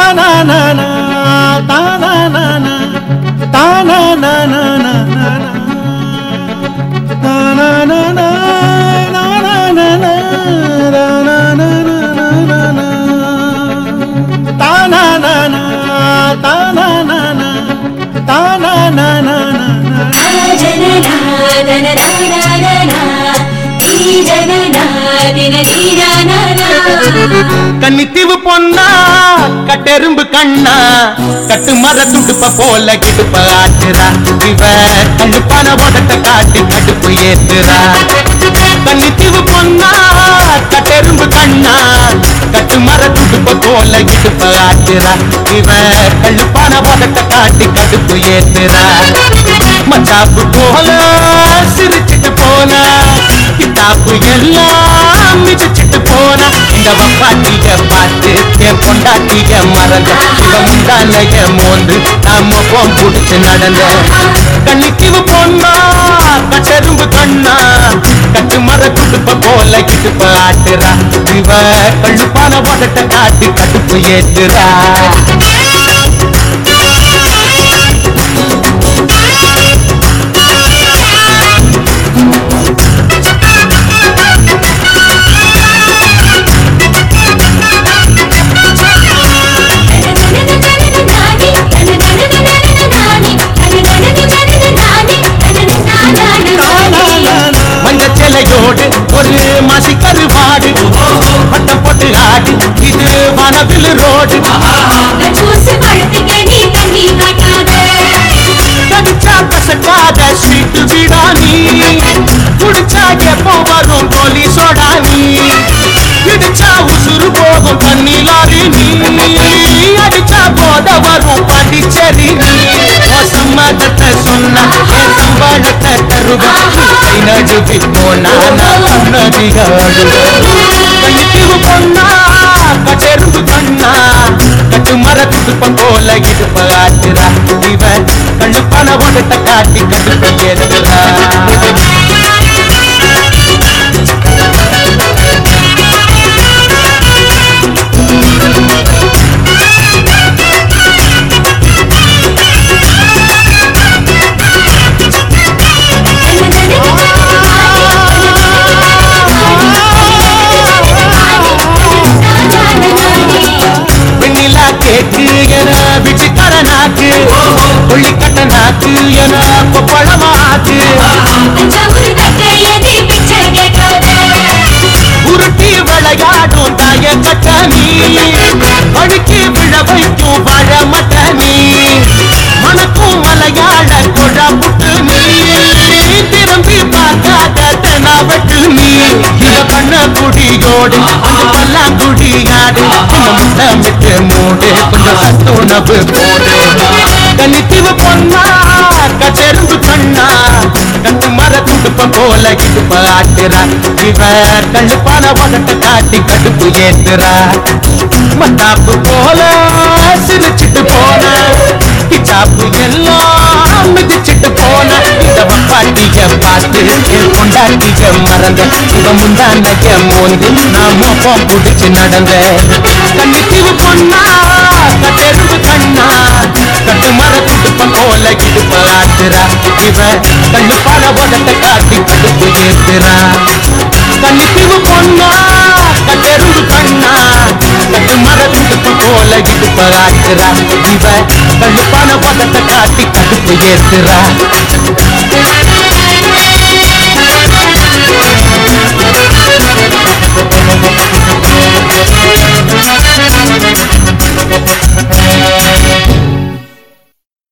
தானானானா, தானானானா, தானானானா, தானானானா, தானானானா, தானானானா, தானானானா, தானானானா, தானானானா. கன்னித்தீவு பொன்னா கட்டெரும்பு கண்ணா கட்டு மர துடுப்ப போல கிடுப்ப ஆட்டுறா இவ கண்ணுப்பான ஓடத்தை காட்டி கடுப்பு ஏத்துறா கன்னித்தீவு பொன்னா கட்டெரும்பு கண்ணா கட்டு மர துடுப்ப போல கிடுப்ப ஆட்டுறா இவ கண்ணுப்பான ஓடத்தை காட்டி கடுப்பு ஏத்துறா மச்சாப்பு போல சிரிச்சிட்டு போனா கிட்டாப்பு எல்லாம் மிதிச்சிட்டு போனா இந்த வப்பாட்டிய பார்த்து என் பொண்டாட்டிய மறந்த இவ முந்தானைய மோந்து நாம போம் புடிச்சு நடந்த கண்ணிக்கிவு பொண்ணா கச்செரும்பு கண்ணா கட்டு மர குடுப்ப போல கிட்டுப்ப ஆட்டுறா இவ கழுப்பான ஓடட்ட காட்டி கடுப்பு ஏத்துறா மஞ்ச சிலையோடு ஒரு மாசி கருவாடு பட்டம் போட்டு ஆடு இது வனவில் ரோடு கடிச்சா கசக்காத ஸ்வீட்டு விடானி குடிச்சா எப்போ வரும் கோலி சோடா நீ இடிச்சா உசுறு போகும் தண்ணி லாரி நீ அடிச்சா போத வரும் பாண்டிச்சேரி நீ உன் சம்மதத்தை சொன்னா என் சம்பாளத்தை தருவா நீ கை நடுவி போனா நான் நதிகாடு கண்ணிக்கு பொண்ணா கச்செரும்பு கண்ணா கட்டு மர துடுப்பம் போல இடுப்ப ஆட்டுறா இவ கண்ணுப்பான ஓடத்தை காட்டி கடுப்பை ஏறுறா வெண்ணிலா கேக்கு என பிச்சுக்கர நாக்கு கொள்ளிக்கட்ட நாக்கு என கொப்பளமாக்கு உருட்டி விளையாடும் தாய கட்ட நீ அழுக்கி விழ வைக்கும் வாழ மட்ட நீ மணக்கும் மலையாள கொழா புட்டு நீ திரும்பி பார்க்காத தெனாவட்டு நீ இத பண்ண குடியோடு கொஞ்சம் பல்லாம் குடியாடு கொஞ்சம் முட்டை விட்டு மூடு கொஞ்சம் சத்துணவு போடு கன்னித்தீவு பொண்ணா கச்செரும்பு கண்ணா கட்டு மர துடுப்பம் போல இடுப்ப ஆட்டுறா இவ கழுப்பான வடத்தை காட்டி கடுப்பு ஏத்துறா மத்தாப்பு போல சிரிச்சிட்டு போன கிச்சாப்பு எல்லாம் மிதிச்சிட்டு போன இந்த வப்பாட்டிய பார்த்து என் கொண்டாட்டிய மறந்த இவ முந்தானைய மோந்து நாம போம் புடிச்சு நடந்த கண்ணித்தீவு பொண்ணா கட்டெருவு கண்ணா கட்டு மர துடுப்பம் போல இடுப்ப ஆட்டுறா இவ கண்ணு பல உடத்தை காட்டி கடுப்பு ஏத்துறா கண்ணித்தீவு பொண்ணா கட்டெருவு கண்ணா கட்டு மர துடுப்பம் போல இடுப்ப ஆட்டுறா இவ கண்ணு பல உடத்தை காட்டி கடுப்பு ஏத்துறா